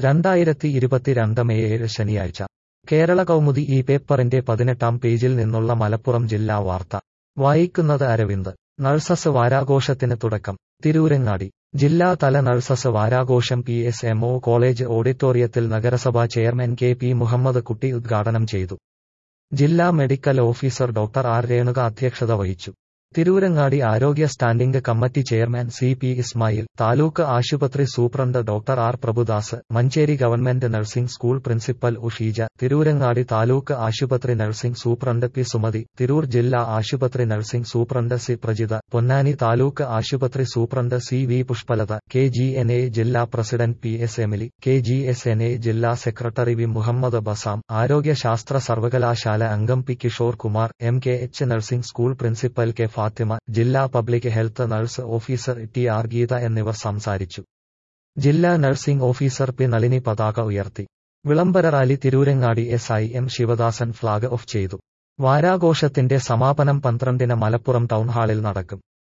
രണ്ടായിരത്തി ഇരുപത്തിരണ്ട് മെയ് ഏഴ് ശനിയാഴ്ച കേരള കൗമുദി ഈ പേപ്പറിന്റെ പതിനെട്ടാം പേജിൽ നിന്നുള്ള മലപ്പുറം ജില്ലാ വാർത്ത വായിക്കുന്നത് അരവിന്ദ് നഴ്സസ് വാരാഘോഷത്തിന് തുടക്കം തിരൂരങ്ങാടി ജില്ലാതല നഴ്സസ് വാരാഘോഷം P S M O college ഓഡിറ്റോറിയത്തിൽ നഗരസഭാ ചെയർമാൻ കെ പി മുഹമ്മദ് കുട്ടി ഉദ്ഘാടനം ചെയ്തു ജില്ലാ medical officer doctor R Renuka അധ്യക്ഷത വഹിച്ചു തിരൂരങ്ങാടി ആരോഗ്യ standing committee chairman C P Ismail taluk ആശുപത്രി superintendent doctor R Prabhudas Manjeri government nursing school principal Usheeja Tirurangadi taluk ആശുപത്രി nursing superintendent P Sumathi Tirur ജില്ലാ ആശുപത്രി nursing superintendent C Prajitha Ponnani taluk ആശുപത്രി superintendent C V Pushpalatha K G N A ജില്ലാ president P S Emily K G S N A ജില്ലാ secretary V Muhammad Bassam ആരോഗ്യശാസ്ത്ര സർവകലാശാല അംഗം P Kishore Kumar M K H nursing school principal K Fathima ജില്ലാ public health nurse officer T R Geetha എന്നിവർ സംസാരിച്ചു ജില്ലാ nursing officer P Nalini പതാക ഉയർത്തി വിളംബര rally Tirurangadi S I M Sivadasan flag off ചെയ്തു വാരാഘോഷത്തിന്റെ സമാപനം പന്ത്രണ്ടിന് മലപ്പുറം ടൗൺഹാളിൽ നടക്കും